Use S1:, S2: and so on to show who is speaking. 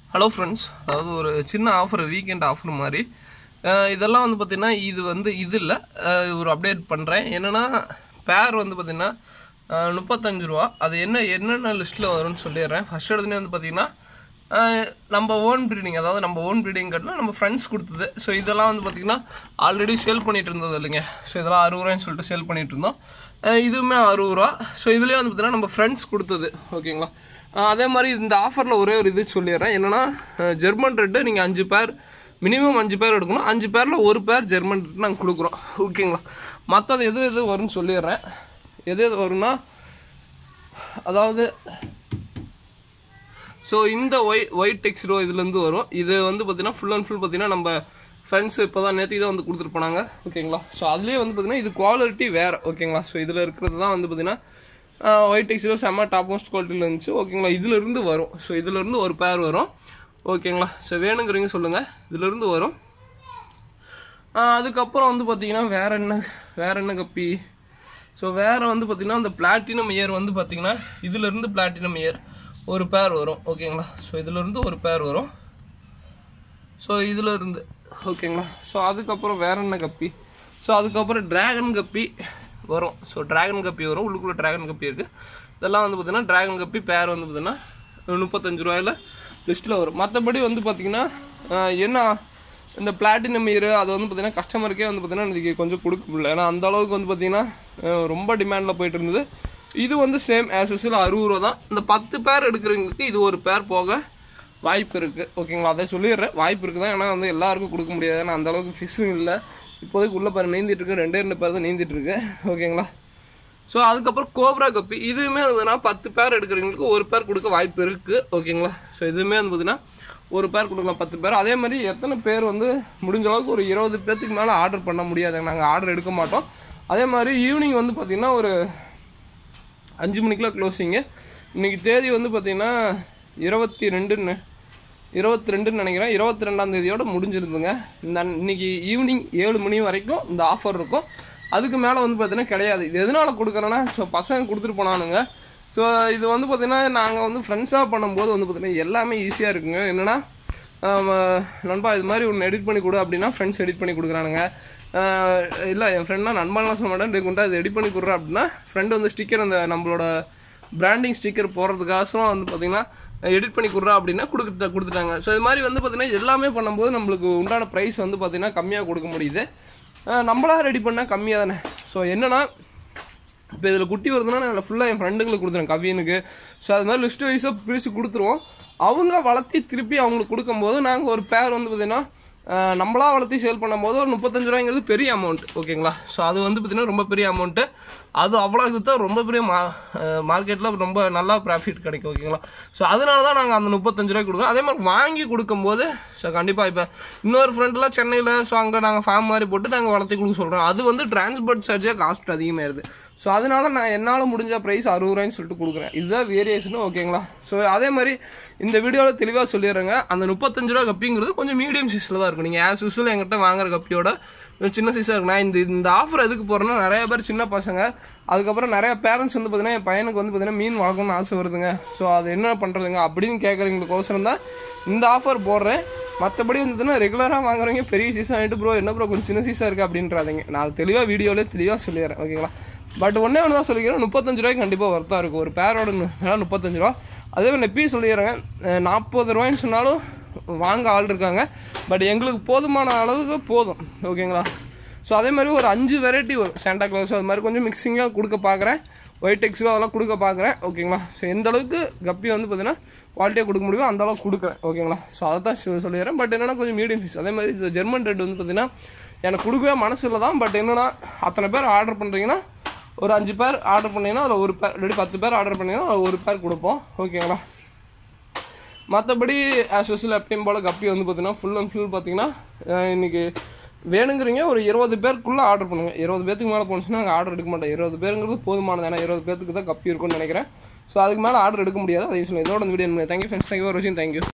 S1: hello friends அதாவது ஒரு சின்ன ஆஃபர் வீக்கெண்ட் ஆஃபர் மாதிரி அஹ் இதெல்லாம் வந்து பார்த்திங்கன்னா இது வந்து இது இல்லை ஒரு அப்டேட் பண்ணுறேன் என்னென்னா பேர் வந்து பார்த்திங்கன்னா அஹ் முப்பத்தஞ்சு ரூபா அது என்ன என்னென்ன லிஸ்ட்டில் வரும்னு சொல்லிடுறேன் ஃபஸ்ட் எடுத்துனே வந்து பார்த்திங்கன்னா அஹ் நம்ம ஓன் ப்ரீடிங் அதாவது நம்ம ஓன் ப்ரீடிங் கட்டினா நம்ம ஃப்ரெண்ட்ஸ் கொடுத்தது ஸோ இதெல்லாம் வந்து பார்த்திங்கன்னா ஆல்ரெடி சேல் பண்ணிட்டு இருந்தது இல்லைங்க ஸோ இதெல்லாம் அறுபது ரூபாய்ன்னு சொல்லிட்டு சேல் பண்ணிட்டு இருந்தோம் அஹ் இதுவுமே அறுபது ரூபா ஸோ இதுலேயே வந்து பார்த்திங்கன்னா நம்ம ஃப்ரெண்ட்ஸ் கொடுத்தது ஓகேங்களா அஹ் அதே மாதிரி இந்த ஆஃபரில் ஒரே ஒரு இது சொல்லிடுறேன் என்னென்னா ஜெர்மன் ரெட்டு நீங்கள் அஞ்சு பேர் மினிமம் அஞ்சு பேர் எடுக்கணும் அஞ்சு பேரில் ஒரு பேர் ஜெர்மன் ரெட்டு நாங்கள் கொடுக்குறோம் ஓகேங்களா மற்றது எது எது வரும்னு சொல்லிடுறேன் எது எது வரும்னா அதாவது ஸோ இந்த ஒய் ஒயிட் டெக்ஸ்ரோ இதுலேருந்து வரும் இது வந்து பார்த்தீங்கன்னா ஃபுல் அண்ட் ஃபுல் பார்த்தீங்கன்னா நம்ம ஃப்ரெண்ட்ஸ் இப்போ தான் நேற்று தான் வந்து கொடுத்துட்டு போனாங்க ஓகேங்களா ஸோ அதுலேயே வந்து பார்த்தீங்கன்னா இது குவாலிட்டி வேறு ஓகேங்களா ஸோ இதில் இருக்கிறது தான் வந்து பார்த்தீங்கன்னா ஒயிட் டெக்ஸ்ரோ செம்ம டாப் மோஸ்ட் குவாலிட்டியில் இருந்துச்சு ஓகேங்களா இதுலேருந்து வரும் ஸோ இதுலேருந்து ஒரு பேர் வரும் ஓகேங்களா ஸோ வேணுங்கிறீங்க சொல்லுங்கள் இதுலேருந்து வரும் ஆஹ் அதுக்கப்புறம் வந்து பார்த்தீங்கன்னா வேற என்ன வேற என்ன கப்பி ஸோ வேற வந்து பார்த்தீங்கன்னா இந்த பிளாட்டினம் இயர் வந்து பார்த்தீங்கன்னா இதுலேருந்து பிளாட்டினம் இயர் ஒரு பேர் வரும் ஓகேங்களா ஸோ இதுலேருந்து ஒரு பேர் வரும் ஸோ இதில் இருந்து ஓகேங்களா ஸோ அதுக்கப்புறம் வேற என்ன கப்பி ஸோ அதுக்கப்புறம் டிராகன் கப்பி வரும் ஸோ டிராகன் கப்பி வரும் உள்ளுக்குள்ளே டிராகன் கப்பி இருக்குது இதெல்லாம் வந்து பார்த்தீங்கன்னா டிராகன் கப்பி பேர் வந்து பார்த்தீங்கன்னா முப்பத்தஞ்சு ரூபாயில் லிஸ்ட்டில் வரும் மற்றபடி வந்து பார்த்தீங்கன்னா ஆஹ் என்ன இந்த பிளாட்டினம் இயர் அது வந்து பார்த்தீங்கன்னா கஸ்டமருக்கே வந்து பார்த்தீங்கன்னா இன்றைக்கி கொஞ்சம் கொடுக்க முடியல ஏன்னா அந்த அளவுக்கு வந்து பார்த்தீங்கன்னா ஆஹ் ரொம்ப டிமாண்டில் போயிட்டு இருந்தது இது வந்து சேம் ஆஸ் யூஸ்வல் அறுபது ரூபா தான் இந்த பத்து பேர் எடுக்கிறவங்களுக்கு இது ஒரு பேர் போக வாய்ப்பு இருக்குது ஓகேங்களா அதை சொல்லிடுறேன் வாய்ப்பு இருக்குது தான் ஏன்னா வந்து எல்லாருக்கும் கொடுக்க முடியாது ஏன்னா அந்த அளவுக்கு ஃபிஷ்ஷும் இல்லை இப்போதைக்கு உள்ள பேர் நீந்திட்டு இருக்கு ரெண்டே ரெண்டு பேர் தான் நீந்திட்டு இருக்கு ஓகேங்களா ஸோ அதுக்கப்புறம் கோப்ரா கப்பி இதுவுமே வந்துன்னா பத்து பேர் எடுக்கிறவங்களுக்கு ஒரு பேர் கொடுக்க வாய்ப்பு இருக்குது ஓகேங்களா ஸோ இதுவுமே வந்து பார்த்தீங்கன்னா ஒரு பேர் கொடுக்கலாம் பத்து பேர் அதே மாதிரி எத்தனை பேர் வந்து முடிஞ்ச அளவுக்கு ஒரு இருபது பேர்த்துக்கு மேலே ஆர்டர் பண்ண முடியாது நாங்கள் ஆர்டர் எடுக்க மாட்டோம் அதே மாதிரி ஈவினிங் வந்து பார்த்திங்கன்னா ஒரு அஞ்சு மணிக்கெலாம் க்ளோசிங்கு இன்றைக்கி தேதி வந்து பார்த்திங்கன்னா இருபத்தி ரெண்டுன்னு இருபத்தி ரெண்டுன்னு நினைக்கிறேன் இருபத்தி ரெண்டாம் தேதியோட முடிஞ்சிருந்துங்க இந்த இன்னைக்கு ஈவினிங் ஏழு மணி வரைக்கும் இந்த ஆஃபர் இருக்கும் அதுக்கு மேலே வந்து பார்த்தீங்கன்னா கிடையாது இது எதனால் கொடுக்குறேன்னா ஸோ பசங்க கொடுத்துட்டு போனானுங்க ஸோ இது வந்து பார்த்தீங்கன்னா நாங்கள் வந்து ஃப்ரெண்ட்ஸாக பண்ணும்போது வந்து பார்த்தீங்கன்னா எல்லாமே ஈஸியாக இருக்குங்க என்னென்னா நண்பா இது மாதிரி ஒன்று எடிட் பண்ணி கொடு அப்படின்னா ஃப்ரெண்ட்ஸ் எடிட் பண்ணி கொடுக்குறானுங்க இல்லை என் ஃப்ரெண்ட்னா நண்பன்லாம் சொல்ல மாட்டேன் டே குண்டா இது எடிட் பண்ணி கொடுறா அப்படின்னா ஃப்ரெண்டு வந்து ஸ்டிக்கர் அந்த நம்மளோட பிராண்டிங் ஸ்டிக்கர் போடுறதுக்காக வந்து பார்த்தீங்கன்னா எடிட் பண்ணி கொடுறா அப்படின்னா கொடுத்துட்டா கொடுத்துட்டாங்க ஸோ இது மாதிரி வந்து பார்த்தீங்கன்னா எல்லாமே பண்ணும்போது நம்மளுக்கு உண்டான ப்ரைஸ் வந்து பார்த்தீங்கன்னா கம்மியாக கொடுக்க முடியுது அஹ் நம்மளா ரெடி பண்ணால் கம்மியாக தானே ஸோ என்னன்னா இப்போ இதில் குட்டி வருதுன்னா நான் ஃபுல்லாக என் ஃப்ரெண்டுங்களுக்கு கொடுத்துருவேன் கவியனுக்கு ஸோ அது மாதிரி லிஸ்ட் வைஸாக பிரித்து கொடுத்துருவோம் அவங்க வளர்த்தி திருப்பி அவங்களுக்கு கொடுக்கும்போது நாங்கள் ஒரு பேர் வந்து பார்த்தீங்கன்னா அஹ், நம்மளா வளர்த்தி சேல் பண்ணும்போது ஒரு முப்பத்தஞ்சு ரூபாய்ங்கிறது பெரிய அமௌண்ட் ஓகேங்களா ஸோ அது வந்து பார்த்தீங்கன்னா ரொம்ப பெரிய அமௌண்ட்டு அது அவ்வளோ தான் ரொம்ப பெரிய மா மார்க்கெட்டில் ரொம்ப நல்லா ப்ராஃபிட் கிடைக்கும் ஓகேங்களா ஸோ அதனால தான் நாங்கள் அந்த முப்பத்தஞ்சு ரூபாய் கொடுக்குறோம் அதே மாதிரி வாங்கி கொடுக்கும்போது ஸோ கண்டிப்பாக இப்போ இன்னொரு ஃப்ரெண்ட்லாம் சென்னையில் ஸோ அங்கே நாங்கள் ஃபார்ம் மாதிரி போட்டு நாங்கள் வளர்த்தி கொடுக்க சொல்கிறோம் அது வந்து டிரான்ஸ்போர்ட் சார்ஜே காஸ்ட் அதிகமாயிருது ஸோ அதனால நான் என்னால் முடிஞ்ச ப்ரைஸ் அறுபது ரூபாய்ன்னு சொல்லிட்டு கொடுக்குறேன் இதுதான் வேரியேஷன் ஓகேங்களா ஸோ அதே மாதிரி இந்த வீடியோவில் தெளிவாக சொல்லிடுறேங்க அந்த முப்பத்தஞ்சு ரூபா கப்பிங்கிறது கொஞ்சம் மீடியம் சைஸில் தான் இருக்கும் நீங்கள் ஆஸ் யூஸ்வல் என்கிட்ட வாங்குற கப்பியோட கொஞ்சம் சின்ன சைஸாக இருக்கும் நான் இந்த இந்த ஆஃபர் எதுக்கு போகிறேன்னா நிறைய பேர் சின்ன பசங்க அதுக்கப்புறம் நிறைய பேரண்ட்ஸ் வந்து பார்த்தீங்கன்னா என் பையனுக்கு வந்து பார்த்தீங்கன்னா மீன் வளர்க்கணும்னு ஆசை வருதுங்க ஸோ அது என்ன பண்ணுறதுங்க அப்படின்னு கேட்குறவங்களுக்கோசரம் தான் இந்த ஆஃபர் போடுறேன் மற்றபடி வந்துன்னா ரெகுலராக வாங்குறவங்க பெரிய சீஸாக ஆகிட்டு ப்ரோ என்ன ப்ரோ கொஞ்சம் சின்ன சீஸாக இருக்குது அப்படின்றாதீங்க நான் தெளிவாக வீடியோவிலே தெளிவாக சொல்லிடுறேன் ஓகேங்களா பட் ஒன்றே ஒன்று தான் சொல்லிக்கிறேன் முப்பத்தஞ்சு ரூபாய்க்கு கண்டிப்பாக ஒர்த்தாக இருக்கும் ஒரு பேரோட விலை முப்பத்தஞ்சு ரூபா அதே மாதிரி நெப்பி சொல்லிடுறேன் அஹ் நாற்பது ரூபாய்ன்னு சொன்னாலும் வாங்க ஆள் இருக்காங்க பட் எங்களுக்கு போதுமான அளவுக்கு போதும் ஓகேங்களா ஸோ அதே மாதிரி ஒரு அஞ்சு வெரைட்டி வரும் சாண்டா கிளாஸ் அது மாதிரி கொஞ்சம் மிக்சிங்காக கொடுக்க பார்க்குறேன் ஒயிட் டெக்ஸில் அதெல்லாம் கொடுக்க பார்க்குறேன் ஓகேங்களா ஸோ எந்த அளவுக்கு கப்பி வந்து பார்த்தீங்கன்னா குவாலிட்டியாக கொடுக்க முடியுமோ அந்த அளவுக்கு கொடுக்குறேன் ஓகேங்களா ஸோ அதை தான் சொ- சொல்லிடுறேன் பட் என்னன்னா கொஞ்சம் மீடியம் சைஸ் அதே மாதிரி இந்த ஜெர்மன் ரெட் வந்து பார்த்தீங்கன்னா எனக்கு கொடுக்கவே மனசு இல்லை தான் பட் என்னன்னா அத்தனை பேர் ஆர்டர் பண்ணுறீங்கன்னா ஒரு அஞ்சு பேர் ஆர்டர் பண்ணீங்கன்னா அதில் ஒரு பேர் இல்லாட்டி பத்து பேர் ஆர்டர் பண்ணீங்கன்னா அதில் ஒரு பேர் கொடுப்போம் ஓகேங்களா மற்றபடி ஆஸ் யூஸ்வல் எப்பயும் போல் கப்பி வந்து பார்த்தீங்கன்னா ஃபுல் அண்ட் ஃபுல் பார்த்தீங்கன்னா அஹ் இன்னைக்கு வேணுங்கிறீங்க ஒரு இருபது பேருக்குள்ளே ஆர்டர் பண்ணுங்கள் இருபது பேத்துக்கு மேலே போணுச்சுன்னா நாங்கள் ஆர்டர் எடுக்க மாட்டோம் இருபது பேருங்கிறது போதுமானது ஏன்னா இருபது பேத்துக்கு தான் கப்பி இருக்கும்னு நினைக்கிறேன் ஸோ அதுக்கு மேலே ஆர்டர் எடுக்க முடியாது அதே சொல்லுங்கள் இதோட இந்த video thank you friends thank you for வாட்சிங் தேங்க்யூ